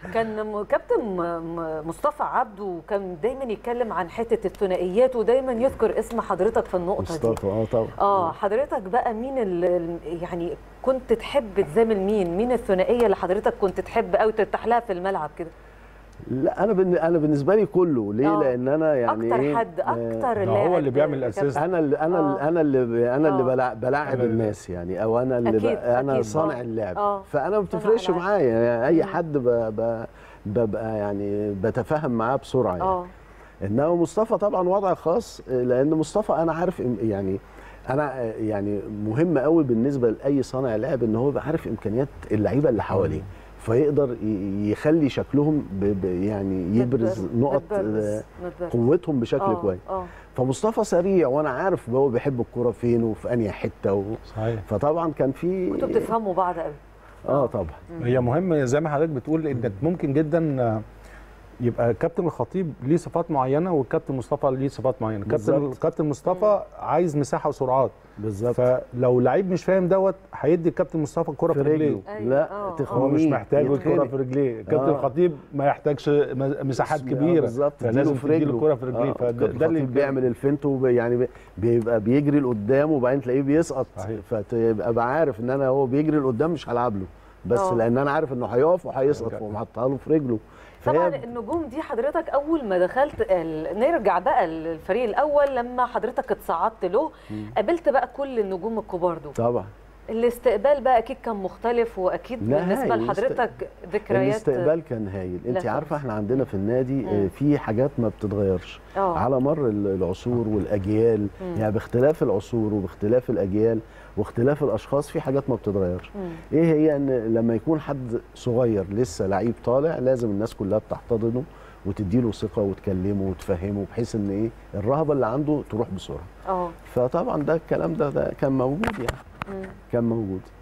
كان م- كابتن م- م- مصطفى عبده كان دايما يتكلم عن حته الثنائيات ودايما يذكر اسم حضرتك في النقطه دي مصطفى اه طبعا اه حضرتك بقى مين ال- ال- يعني كنت تحب تزامل مين مين الثنائيه اللي حضرتك كنت تحب قوي ترتاح لها في الملعب كده لا انا بالن- انا بالنسبه لي كله ليه آه. لان انا يعني اكتر إيه، حد آه، اكتر ده هو اللي بيعمل كابتن. الأساس. انا اللي انا اللي آه. انا اللي انا اللي آه. بلع- بلاعب أنا اللي- الناس يعني او انا اللي أكيد، ب- انا أكيد. صانع آه. اللعب آه. فانا ما بتفرقش اللعب. معايا يعني اي مم. حد ب- ب- ببقى يعني بتفاهم معاه بسرعه يعني اه انما مصطفى طبعا وضع خاص لان مصطفى انا عارف إم- يعني انا يعني مهم قوي بالنسبه لاي صانع لعب ان هو يبقى عارف امكانيات اللعيبه اللي حواليه فيقدر ي- يخلي شكلهم ب ب يعني يبرز متبرز- نقط متبرز- آه، متبرز. قوتهم بشكل آه، كويس اه فمصطفى سريع وانا عارف هو بيحب الكوره فين وفي انهي حته و... صحيح فطبعا كان في كنتوا بتفهموا بعض قوي اه طبعا هي مهم زي ما حضرتك بتقول انك ممكن جدا آه، يبقى كابتن الخطيب ليه صفات معينه والكابتن مصطفى ليه صفات معينه كابتن بالظبط. كابتن مصطفى عايز مساحه وسرعات بالظبط فلو لعيب مش فاهم دوت هيدي الكابتن مصطفى الكره في, في رجليه رجله أيوة، لا آه، آه. هو تخويه مش محتاج الكره يتخنق. في رجليه كابتن آه. الخطيب ما يحتاجش م- مساحات آه، كبيره بالظبط فلازم تديله في تديله رجله الكره في رجليه آه، فده كابتن ده اللي الخطيب بيعمل الفنت وب- يعني بي- بيبقى بيجري لقدام وبعدين تلاقيه بيسقط صحيح. فتبقى بقى عارف ان انا هو بيجري لقدام مش هلعب له بس آه. لان انا عارف انه هيقف وهيسقط أوكي. ومحطها له في رجله طبعا فهي النجوم دي حضرتك اول ما دخلت ال... نرجع بقى للفريق الاول لما حضرتك اتصعدت له قابلت بقى كل النجوم الكبار دول طبعا الاستقبال بقى اكيد كان مختلف واكيد لا، بالنسبه هايل. لحضرتك ذكريات الاستقبال كان هايل لا انت عارفه خالص. احنا عندنا في النادي مم. آه، في حاجات ما بتتغيرش اه على مر ال- العصور والاجيال مم. يعني باختلاف العصور وباختلاف الاجيال واختلاف الاشخاص في حاجات ما بتتغيرش مم. ايه هي ان لما يكون حد صغير لسه لعيب طالع لازم الناس كلها بتحتضنه وتديله ثقه وتكلمه وتفهمه بحيث ان ايه الرهبه اللي عنده تروح بسرعه اه فطبعا ده الكلام ده, ده كان موجود يعني مم. كان موجود